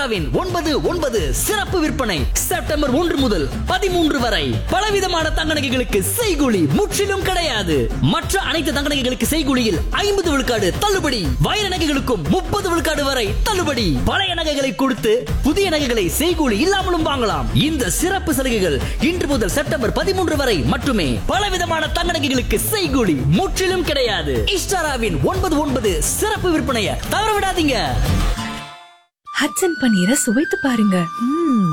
இஸ்டாராவின் ஒன்பது ஒன்பது சிறப்பு விற்பனை செப்டம்பர் ஒன்று முதல் பதிமூன்று வரை பலவிதமான தங்க நகைகளுக்கு செய்கூலி முற்றிலும் கிடையாது மற்ற அனைத்து தங்க நகைகளுக்கு செய்கூலியில் ஐம்பது விழுக்காடு தள்ளுபடி வைர நகைகளுக்கும் முப்பது விழுக்காடு வரை தள்ளுபடி பழைய நகைகளை கொடுத்து புதிய நகைகளை செய்கூலி இல்லாமலும் வாங்கலாம் இந்த சிறப்பு சலுகைகள் இன்று முதல் செப்டம்பர் பதிமூன்று வரை மட்டுமே பலவிதமான தங்க நகைகளுக்கு செய்கூலி முற்றிலும் கிடையாது இஸ்டாராவின் ஒன்பது ஒன்பது சிறப்பு விற்பனையை தவற விடாதீங்க ஹட்சன் பன்னீரை சுவைத்து பாருங்க ம்ம்.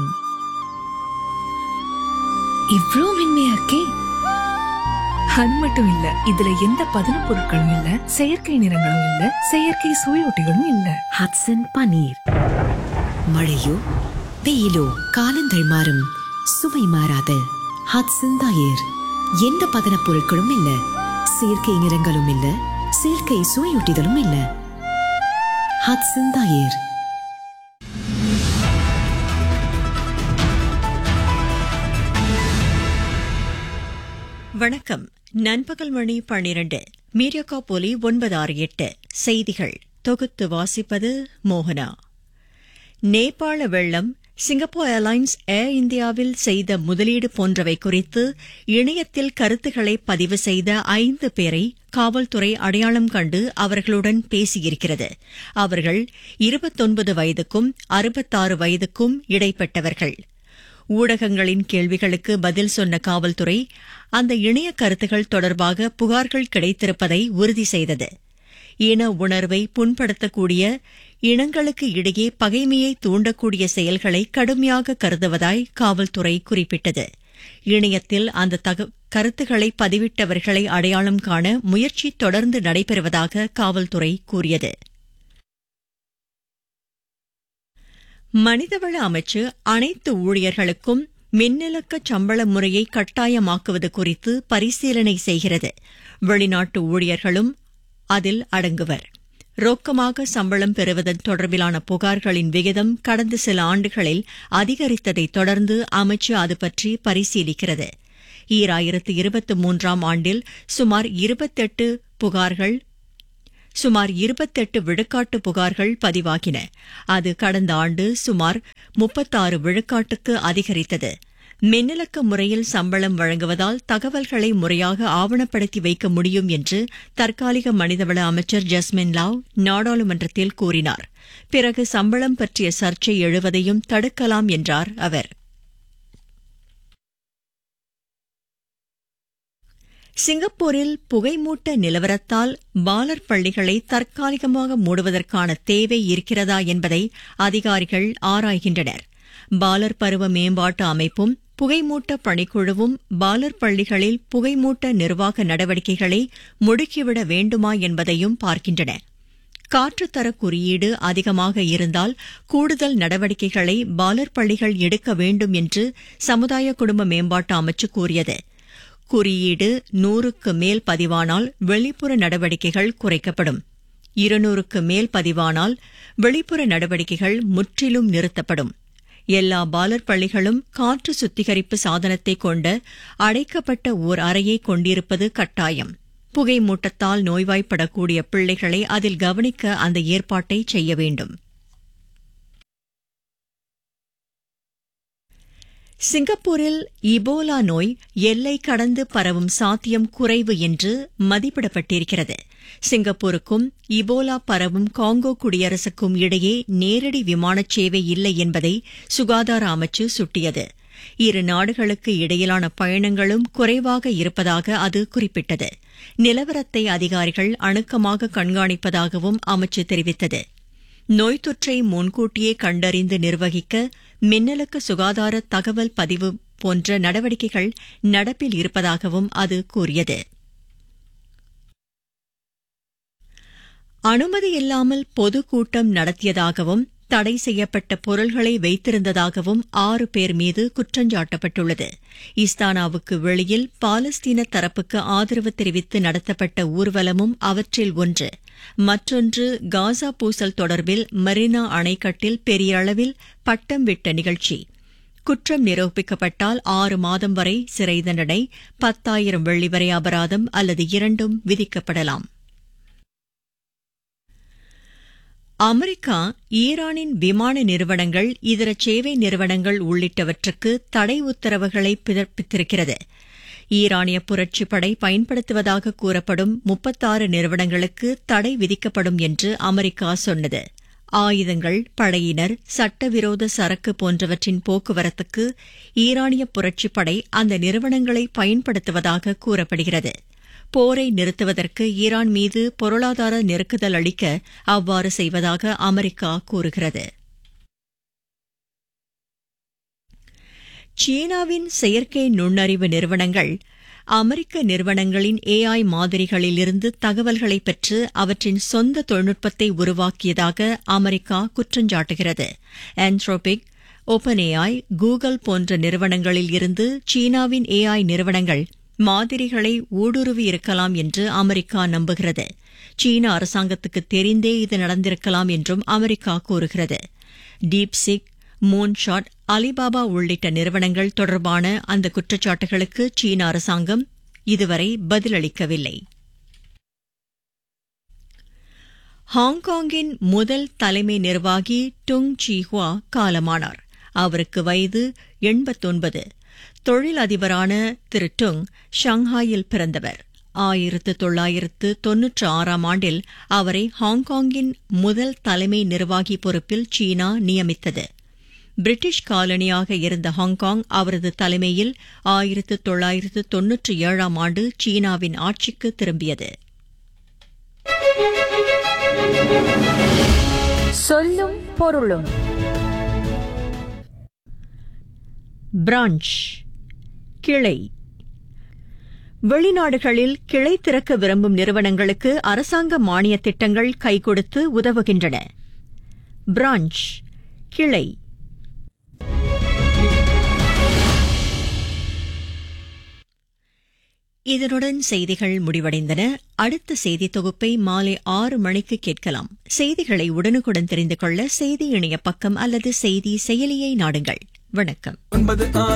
இவ்ளோ மென்மையா இருக்கே அது மட்டும் இல்ல இதுல எந்த பதன பொருட்களும் இல்ல செயற்கை நிறங்களும் இல்ல செயற்கை சுவையொட்டிகளும் இல்ல ஹட்சன் பன்னீர் மழையோ வெயிலோ காலங்கள் மாறும் சுவை மாறாத ஹட்சன் தயிர் எந்த பதனப் பொருட்களும் இல்ல செயற்கை நிறங்களும் இல்ல செயற்கை சுவையூட்டிகளும் இல்ல ஹட்சன் தயிர் வணக்கம் நண்பகல் மணி பன்னிரண்டு மீடியாக்கா போலி ஒன்பது ஆறு எட்டு செய்திகள் தொகுத்து வாசிப்பது மோகனா நேபாள வெள்ளம் சிங்கப்பூர் ஏர்லைன்ஸ் ஏர் இந்தியாவில் செய்த முதலீடு போன்றவை குறித்து இணையத்தில் கருத்துக்களை பதிவு செய்த ஐந்து பேரை காவல்துறை அடையாளம் கண்டு அவர்களுடன் பேசியிருக்கிறது அவர்கள் இருபத்தொன்பது வயதுக்கும் அறுபத்தாறு வயதுக்கும் இடைப்பட்டவர்கள் ஊடகங்களின் கேள்விகளுக்கு பதில் சொன்ன காவல்துறை அந்த இணைய கருத்துகள் தொடர்பாக புகார்கள் கிடைத்திருப்பதை உறுதி செய்தது இன உணர்வை புண்படுத்தக்கூடிய இனங்களுக்கு இடையே பகைமையை தூண்டக்கூடிய செயல்களை கடுமையாக கருதுவதாய் காவல்துறை குறிப்பிட்டது இணையத்தில் அந்த தக கருத்துக்களை பதிவிட்டவர்களை அடையாளம் காண முயற்சி தொடர்ந்து நடைபெறுவதாக காவல்துறை கூறியது மனிதவள அமைச்சு அனைத்து ஊழியர்களுக்கும் மின்னலக்க சம்பள முறையை கட்டாயமாக்குவது குறித்து பரிசீலனை செய்கிறது வெளிநாட்டு ஊழியர்களும் அதில் அடங்குவர் ரொக்கமாக சம்பளம் பெறுவதன் தொடர்பிலான புகார்களின் விகிதம் கடந்த சில ஆண்டுகளில் அதிகரித்ததைத் தொடர்ந்து அமைச்சு அது பற்றி பரிசீலிக்கிறது ஈராயிரத்து இருபத்தி மூன்றாம் ஆண்டில் சுமார் இருபத்தெட்டு புகார்கள் சுமார் இருபத்தெட்டு விழுக்காட்டு புகார்கள் பதிவாகின அது கடந்த ஆண்டு சுமார் முப்பத்தாறு விழுக்காட்டுக்கு அதிகரித்தது மின்னலக்க முறையில் சம்பளம் வழங்குவதால் தகவல்களை முறையாக ஆவணப்படுத்தி வைக்க முடியும் என்று தற்காலிக மனிதவள அமைச்சர் ஜஸ்மின் லாவ் நாடாளுமன்றத்தில் கூறினார் பிறகு சம்பளம் பற்றிய சர்ச்சை எழுவதையும் தடுக்கலாம் என்றார் அவர் சிங்கப்பூரில் புகைமூட்ட நிலவரத்தால் பாலர் பள்ளிகளை தற்காலிகமாக மூடுவதற்கான தேவை இருக்கிறதா என்பதை அதிகாரிகள் ஆராய்கின்றனர் பாலர் பருவ மேம்பாட்டு அமைப்பும் புகைமூட்ட பணிக்குழுவும் பாலர் பள்ளிகளில் புகைமூட்ட நிர்வாக நடவடிக்கைகளை முடுக்கிவிட வேண்டுமா என்பதையும் பார்க்கின்றன காற்றுத்தர குறியீடு அதிகமாக இருந்தால் கூடுதல் நடவடிக்கைகளை பாலர் பள்ளிகள் எடுக்க வேண்டும் என்று சமுதாய குடும்ப மேம்பாட்டு அமைச்சு கூறியது குறியீடு நூறுக்கு மேல் பதிவானால் வெளிப்புற நடவடிக்கைகள் குறைக்கப்படும் இருநூறுக்கு மேல் பதிவானால் வெளிப்புற நடவடிக்கைகள் முற்றிலும் நிறுத்தப்படும் எல்லா பாலர் பள்ளிகளும் காற்று சுத்திகரிப்பு சாதனத்தை கொண்ட அடைக்கப்பட்ட ஓர் அறையை கொண்டிருப்பது கட்டாயம் புகை மூட்டத்தால் நோய்வாய்ப்படக்கூடிய பிள்ளைகளை அதில் கவனிக்க அந்த ஏற்பாட்டை செய்ய வேண்டும் சிங்கப்பூரில் இபோலா நோய் எல்லை கடந்து பரவும் சாத்தியம் குறைவு என்று மதிப்பிடப்பட்டிருக்கிறது சிங்கப்பூருக்கும் இபோலா பரவும் காங்கோ குடியரசுக்கும் இடையே நேரடி விமானச் சேவை இல்லை என்பதை சுகாதார அமைச்சு சுட்டியது இரு நாடுகளுக்கு இடையிலான பயணங்களும் குறைவாக இருப்பதாக அது குறிப்பிட்டது நிலவரத்தை அதிகாரிகள் அணுக்கமாக கண்காணிப்பதாகவும் அமைச்சு தெரிவித்தது நோய் தொற்றை முன்கூட்டியே கண்டறிந்து நிர்வகிக்க மின்னலுக்கு சுகாதார தகவல் பதிவு போன்ற நடவடிக்கைகள் நடப்பில் இருப்பதாகவும் அது கூறியது அனுமதி இல்லாமல் பொதுக்கூட்டம் நடத்தியதாகவும் தடை செய்யப்பட்ட பொருள்களை வைத்திருந்ததாகவும் ஆறு பேர் மீது குற்றஞ்சாட்டப்பட்டுள்ளது இஸ்தானாவுக்கு வெளியில் பாலஸ்தீன தரப்புக்கு ஆதரவு தெரிவித்து நடத்தப்பட்ட ஊர்வலமும் அவற்றில் ஒன்று மற்றொன்று காசா பூசல் தொடர்பில் மரினா அணைக்கட்டில் பெரிய அளவில் பட்டம் விட்ட நிகழ்ச்சி குற்றம் நிரூபிக்கப்பட்டால் ஆறு மாதம் வரை சிறை தண்டனை பத்தாயிரம் வெள்ளி வரை அபராதம் அல்லது இரண்டும் விதிக்கப்படலாம் அமெரிக்கா ஈரானின் விமான நிறுவனங்கள் இதர சேவை நிறுவனங்கள் உள்ளிட்டவற்றுக்கு தடை உத்தரவுகளை பிறப்பித்திருக்கிறது ஈரானிய புரட்சிப் படை பயன்படுத்துவதாக கூறப்படும் முப்பத்தாறு நிறுவனங்களுக்கு தடை விதிக்கப்படும் என்று அமெரிக்கா சொன்னது ஆயுதங்கள் படையினர் சட்டவிரோத சரக்கு போன்றவற்றின் போக்குவரத்துக்கு ஈரானிய புரட்சிப் படை அந்த நிறுவனங்களை பயன்படுத்துவதாக கூறப்படுகிறது போரை நிறுத்துவதற்கு ஈரான் மீது பொருளாதார நெருக்குதல் அளிக்க அவ்வாறு செய்வதாக அமெரிக்கா கூறுகிறது சீனாவின் செயற்கை நுண்ணறிவு நிறுவனங்கள் அமெரிக்க நிறுவனங்களின் ஏஐ மாதிரிகளிலிருந்து தகவல்களை பெற்று அவற்றின் சொந்த தொழில்நுட்பத்தை உருவாக்கியதாக அமெரிக்கா குற்றஞ்சாட்டுகிறது ஆண்ட்ரோபிக் ஓபன் ஏஐ கூகுள் போன்ற நிறுவனங்களில் இருந்து சீனாவின் ஏஐ நிறுவனங்கள் மாதிரிகளை ஊடுருவி இருக்கலாம் என்று அமெரிக்கா நம்புகிறது சீன அரசாங்கத்துக்கு தெரிந்தே இது நடந்திருக்கலாம் என்றும் அமெரிக்கா கூறுகிறது டீப்சிக் மூன்ஷாட் அலிபாபா உள்ளிட்ட நிறுவனங்கள் தொடர்பான அந்த குற்றச்சாட்டுகளுக்கு சீன அரசாங்கம் இதுவரை பதிலளிக்கவில்லை ஹாங்காங்கின் முதல் தலைமை நிர்வாகி டுங் சீஹுவா காலமானார் அவருக்கு வயது எண்பத்தொன்பது தொழிலதிபரான திரு டுங் ஷங்காயில் பிறந்தவர் ஆயிரத்து தொள்ளாயிரத்து தொன்னூற்று ஆறாம் ஆண்டில் அவரை ஹாங்காங்கின் முதல் தலைமை நிர்வாகி பொறுப்பில் சீனா நியமித்தது பிரிட்டிஷ் காலனியாக இருந்த ஹாங்காங் அவரது தலைமையில் ஆயிரத்து தொள்ளாயிரத்து தொன்னூற்றி ஏழாம் ஆண்டு சீனாவின் ஆட்சிக்கு திரும்பியது சொல்லும் பொருளும் பிரான்ச் கிளை வெளிநாடுகளில் கிளை திறக்க விரும்பும் நிறுவனங்களுக்கு அரசாங்க மானிய திட்டங்கள் கை கொடுத்து உதவுகின்றன பிரான்ச் கிளை இதனுடன் செய்திகள் முடிவடைந்தன அடுத்த செய்தி தொகுப்பை மாலை ஆறு மணிக்கு கேட்கலாம் செய்திகளை உடனுக்குடன் தெரிந்து கொள்ள செய்தி இணைய பக்கம் அல்லது செய்தி செயலியை நாடுங்கள் வணக்கம்